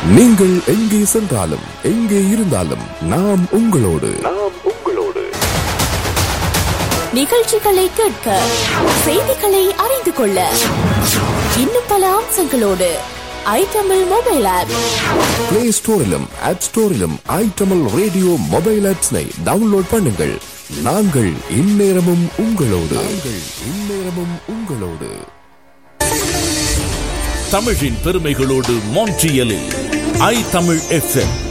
நீங்கள் எங்கே சென்றாலும் எங்கே இருந்தாலும் நாம் உங்களோடு நாம் உங்களோடு நிகழ்ச்சிகளை கேட்க செய்திகளை அறிந்து கொள்ள இன்னும் பல அம்சங்களோடு I Tamil mobile app play ஸ்டோரிலும் ஆப் ஸ்டோரிலும் ஐட்டமல் ரேடியோ மொபைல் ஆப்ஸ்னை டவுன்லோட் பண்ணுங்கள் நாங்கள் இந்நேரமும் உங்களோடு நாங்கள் இந்நேரமும் உங்களோடு தமிழின் பெருமைகளோடு மான்ட்ரியலில் ஐ தமிழ் எஃப்எம்